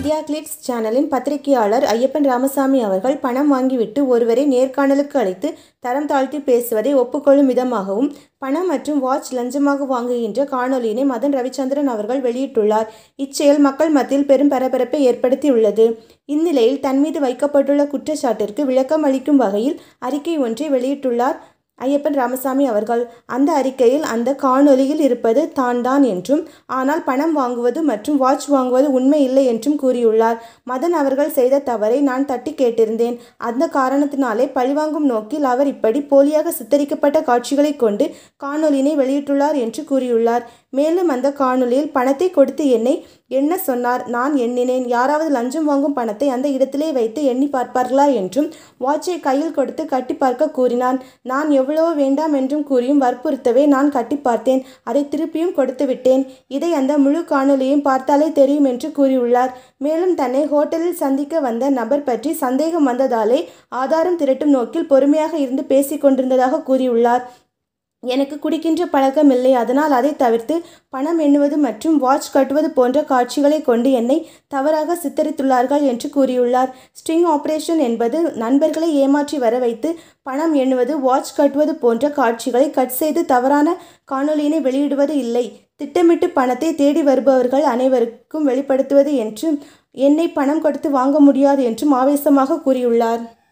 வித்யா glitz சேனலின் பத்திரிகையாளர் ஐயப்பன் ராமசாமி அவர்கள் பணம் வாங்கிவிட்டு ஒருவரை நேர்காணலுக்கு அழைத்து தரம் தாழ்த்தி பேசுவதை ஒப்புக்கொள்ளும் விதமாகவும் பணம் மற்றும் வாட்ச் லஞ்சமாக வாங்குகின்ற காணொலியினை மதன் ரவிச்சந்திரன் அவர்கள் வெளியிட்டுள்ளார் இச்செயல் மக்கள் மத்தியில் பெரும் பரபரப்பை ஏற்படுத்தியுள்ளது இந்நிலையில் தன் மீது வைக்கப்பட்டுள்ள குற்றச்சாட்டிற்கு விளக்கம் அளிக்கும் வகையில் அறிக்கை ஒன்றை வெளியிட்டுள்ளார் ஐயப்பன் ராமசாமி அவர்கள் அந்த அறிக்கையில் அந்த காணொலியில் இருப்பது தான் தான் என்றும் ஆனால் பணம் வாங்குவது மற்றும் வாட்ச் வாங்குவது உண்மை இல்லை என்றும் கூறியுள்ளார் மதன் அவர்கள் செய்த தவறை நான் தட்டி கேட்டிருந்தேன் அந்த காரணத்தினாலே பழிவாங்கும் நோக்கில் அவர் இப்படி போலியாக சித்தரிக்கப்பட்ட காட்சிகளை கொண்டு காணொலியினை வெளியிட்டுள்ளார் என்று கூறியுள்ளார் மேலும் அந்த காணொலியில் பணத்தை கொடுத்து என்னை என்ன சொன்னார் நான் எண்ணினேன் யாராவது லஞ்சம் வாங்கும் பணத்தை அந்த இடத்திலே வைத்து எண்ணி பார்ப்பார்களா என்றும் வாட்சை கையில் கொடுத்து கட்டி பார்க்க கூறினான் நான் எவ்வளவோ வேண்டாம் என்றும் கூறியும் வற்புறுத்தவே நான் கட்டி பார்த்தேன் அதை திருப்பியும் கொடுத்து விட்டேன் இதை அந்த முழு காணொலியையும் பார்த்தாலே தெரியும் என்று கூறியுள்ளார் மேலும் தன்னை ஹோட்டலில் சந்திக்க வந்த நபர் பற்றி சந்தேகம் வந்ததாலே ஆதாரம் திரட்டும் நோக்கில் பொறுமையாக இருந்து பேசிக் கொண்டிருந்ததாக கூறியுள்ளார் எனக்கு குடிக்கின்ற பழக்கம் இல்லை அதனால் அதை தவிர்த்து பணம் எண்ணுவது மற்றும் வாட்ச் கட்டுவது போன்ற காட்சிகளை கொண்டு என்னை தவறாக சித்தரித்துள்ளார்கள் என்று கூறியுள்ளார் ஸ்ட்ரிங் ஆபரேஷன் என்பது நண்பர்களை ஏமாற்றி வர வைத்து பணம் எண்ணுவது வாட்ச் கட்டுவது போன்ற காட்சிகளை கட் செய்து தவறான காணொலியினை வெளியிடுவது இல்லை திட்டமிட்டு பணத்தை தேடி வருபவர்கள் அனைவருக்கும் வெளிப்படுத்துவது என்றும் என்னை பணம் கொடுத்து வாங்க முடியாது என்றும் ஆவேசமாக கூறியுள்ளார்